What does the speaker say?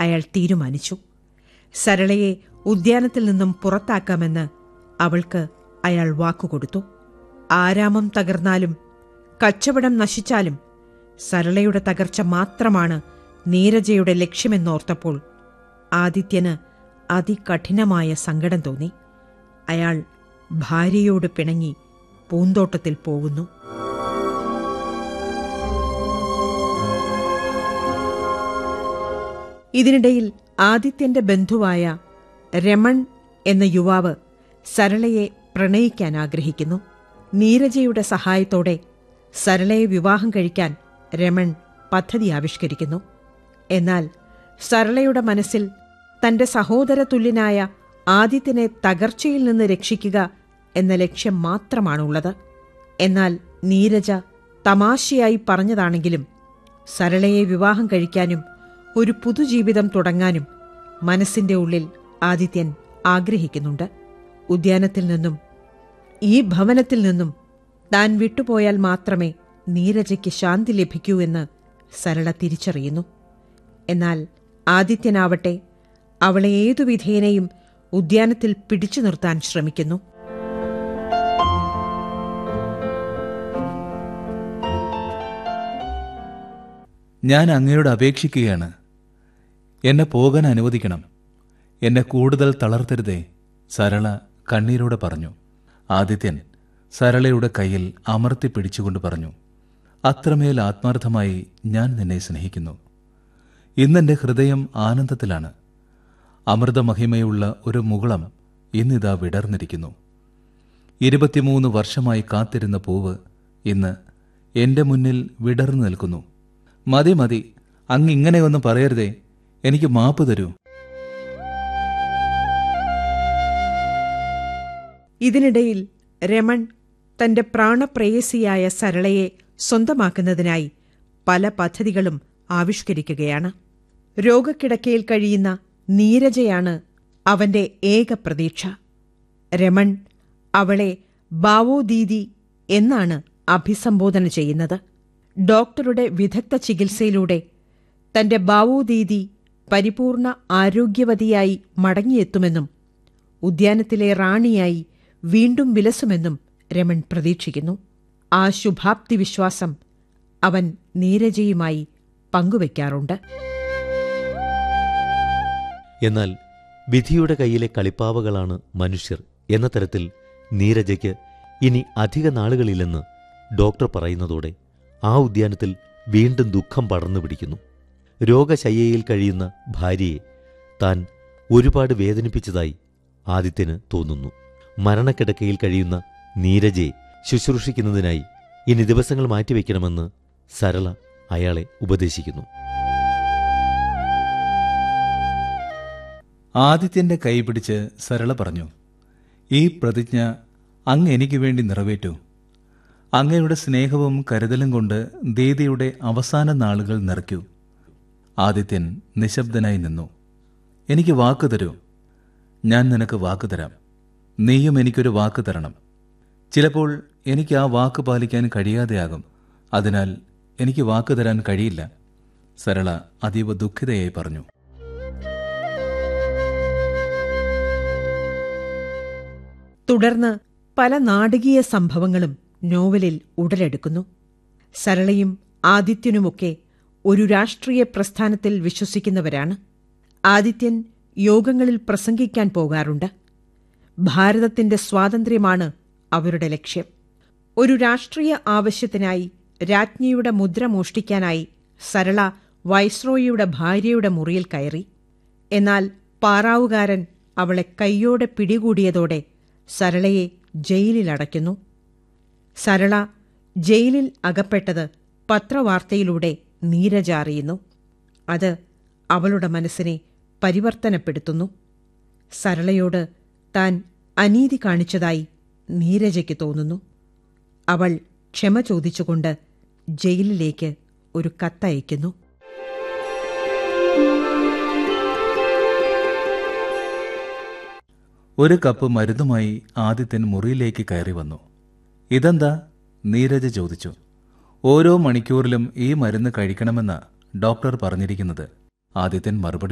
അയാൾ തീരുമാനിച്ചു സരളയെ ഉദ്യാനത്തിൽ നിന്നും പുറത്താക്കാമെന്ന് അവൾക്ക് അയാൾ വാക്കുകൊടുത്തു ആരാമം തകർന്നാലും കച്ചവടം നശിച്ചാലും സരളയുടെ തകർച്ച മാത്രമാണ് നീരജയുടെ ലക്ഷ്യമെന്നോർത്തപ്പോൾ ആദിത്യന് അതികഠിനമായ സങ്കടം തോന്നി അയാൾ ഭാര്യയോട് പിണങ്ങി പൂന്തോട്ടത്തിൽ പോകുന്നു ഇതിനിടയിൽ ആദിത്യന്റെ ബന്ധുവായ രമൺ എന്ന യുവാവ് സരളയെ പ്രണയിക്കാൻ ആഗ്രഹിക്കുന്നു നീരജയുടെ സഹായത്തോടെ സരളയെ വിവാഹം കഴിക്കാൻ രമൺ പദ്ധതി ആവിഷ്കരിക്കുന്നു എന്നാൽ സരളയുടെ മനസ്സിൽ തന്റെ സഹോദര തുല്യനായ ആദിത്യനെ തകർച്ചയിൽ നിന്ന് രക്ഷിക്കുക എന്ന ലക്ഷ്യം മാത്രമാണുള്ളത് എന്നാൽ നീരജ തമാശയായി പറഞ്ഞതാണെങ്കിലും സരളയെ വിവാഹം കഴിക്കാനും ഒരു പുതുജീവിതം തുടങ്ങാനും മനസ്സിന്റെ ഉള്ളിൽ ആദിത്യൻ ആഗ്രഹിക്കുന്നുണ്ട് ഉദ്യാനത്തിൽ നിന്നും ഈ ഭവനത്തിൽ നിന്നും താൻ വിട്ടുപോയാൽ മാത്രമേ നീരജയ്ക്ക് ശാന്തി ലഭിക്കൂ എന്ന് സരള തിരിച്ചറിയുന്നു എന്നാൽ ആദിത്യനാവട്ടെ അവളെ ഏതു വിധേനയും ഉദ്യാനത്തിൽ പിടിച്ചു നിർത്താൻ ശ്രമിക്കുന്നു ഞാൻ അങ്ങയോട് അപേക്ഷിക്കുകയാണ് എന്നെ പോകാൻ അനുവദിക്കണം എന്നെ കൂടുതൽ തളർത്തരുതേ സരള കണ്ണീരോടെ പറഞ്ഞു ആദിത്യൻ സരളയുടെ കയ്യിൽ അമർത്തി പിടിച്ചുകൊണ്ട് പറഞ്ഞു അത്രമേൽ ആത്മാർത്ഥമായി ഞാൻ നിന്നെ സ്നേഹിക്കുന്നു ഇന്നെന്റെ ഹൃദയം ആനന്ദത്തിലാണ് അമൃതമഹിമയുള്ള ഒരു മുകുളം ഇന്നിതാ വിടർന്നിരിക്കുന്നു ഇരുപത്തിമൂന്ന് വർഷമായി കാത്തിരുന്ന പൂവ് ഇന്ന് എന്റെ മുന്നിൽ വിടർന്നു നിൽക്കുന്നു മതി മതി അങ്ങ് ഇങ്ങനെയൊന്നും പറയരുതേ എനിക്ക് മാപ്പ് തരൂ ഇതിനിടയിൽ രമൺ തന്റെ പ്രാണപ്രേയസിയായ സരളയെ സ്വന്തമാക്കുന്നതിനായി പല പദ്ധതികളും ആവിഷ്കരിക്കുകയാണ് രോഗക്കിടക്കയിൽ കഴിയുന്ന നീരജയാണ് അവന്റെ ഏക പ്രതീക്ഷ രമൺ അവളെ ബാവോ ദീദി എന്നാണ് അഭിസംബോധന ചെയ്യുന്നത് ഡോക്ടറുടെ വിദഗ്ധ ചികിത്സയിലൂടെ തന്റെ ബാവോ ദീദി പരിപൂർണ ആരോഗ്യവതിയായി മടങ്ങിയെത്തുമെന്നും ഉദ്യാനത്തിലെ റാണിയായി വീണ്ടും വിലസുമെന്നും രമൺ പ്രതീക്ഷിക്കുന്നു ആ ശുഭാപ്തി വിശ്വാസം അവൻ നീരജയുമായി പങ്കുവയ്ക്കാറുണ്ട് എന്നാൽ വിധിയുടെ കയ്യിലെ കളിപ്പാവകളാണ് മനുഷ്യർ എന്ന തരത്തിൽ നീരജയ്ക്ക് ഇനി അധിക നാളുകളില്ലെന്ന് ഡോക്ടർ പറയുന്നതോടെ ആ ഉദ്യാനത്തിൽ വീണ്ടും ദുഃഖം പടർന്നു പിടിക്കുന്നു രോഗശയ്യയിൽ കഴിയുന്ന ഭാര്യയെ താൻ ഒരുപാട് വേദനിപ്പിച്ചതായി ആദിത്യന് തോന്നുന്നു മരണക്കിടക്കയിൽ കഴിയുന്ന നീരജയെ ശുശ്രൂഷിക്കുന്നതിനായി ഇനി ദിവസങ്ങൾ മാറ്റിവെക്കണമെന്ന് സരള അയാളെ ഉപദേശിക്കുന്നു ആദിത്യന്റെ കൈ പിടിച്ച് സരള പറഞ്ഞു ഈ പ്രതിജ്ഞ അങ്ങ് എനിക്ക് വേണ്ടി നിറവേറ്റൂ അങ്ങയുടെ സ്നേഹവും കരുതലും കൊണ്ട് ദീദിയുടെ അവസാന നാളുകൾ നിറയ്ക്കൂ ആദിത്യൻ നിശബ്ദനായി നിന്നു എനിക്ക് വാക്ക് തരൂ ഞാൻ നിനക്ക് വാക്ക് തരാം നീയും എനിക്കൊരു വാക്ക് തരണം ചിലപ്പോൾ എനിക്ക് ആ വാക്ക് പാലിക്കാൻ കഴിയാതെയാകും അതിനാൽ എനിക്ക് വാക്ക് തരാൻ കഴിയില്ല സരള അതീവ ദുഃഖിതയായി പറഞ്ഞു തുടർന്ന് പല നാടകീയ സംഭവങ്ങളും നോവലിൽ ഉടലെടുക്കുന്നു സരളയും ആദിത്യനുമൊക്കെ ഒരു രാഷ്ട്രീയ പ്രസ്ഥാനത്തിൽ വിശ്വസിക്കുന്നവരാണ് ആദിത്യൻ യോഗങ്ങളിൽ പ്രസംഗിക്കാൻ പോകാറുണ്ട് ഭാരതത്തിന്റെ സ്വാതന്ത്ര്യമാണ് അവരുടെ ലക്ഷ്യം ഒരു രാഷ്ട്രീയ ആവശ്യത്തിനായി രാജ്ഞിയുടെ മുദ്ര മോഷ്ടിക്കാനായി സരള വൈസ്രോയിയുടെ ഭാര്യയുടെ മുറിയിൽ കയറി എന്നാൽ പാറാവുകാരൻ അവളെ കൈയോടെ പിടികൂടിയതോടെ സരളയെ ജയിലിലടയ്ക്കുന്നു സരള ജയിലിൽ അകപ്പെട്ടത് പത്രവാർത്തയിലൂടെ നീരജ അറിയുന്നു അത് അവളുടെ മനസ്സിനെ പരിവർത്തനപ്പെടുത്തുന്നു സരളയോട് താൻ അനീതി കാണിച്ചതായി നീരജയ്ക്ക് തോന്നുന്നു അവൾ ക്ഷമ ചോദിച്ചുകൊണ്ട് ജയിലിലേക്ക് ഒരു കത്തയക്കുന്നു ഒരു കപ്പ് മരുന്നുമായി ആദിത്യൻ മുറിയിലേക്ക് കയറി വന്നു ഇതെന്താ നീരജ ചോദിച്ചു ഓരോ മണിക്കൂറിലും ഈ മരുന്ന് കഴിക്കണമെന്ന ഡോക്ടർ പറഞ്ഞിരിക്കുന്നത് ആദിത്യൻ മറുപടി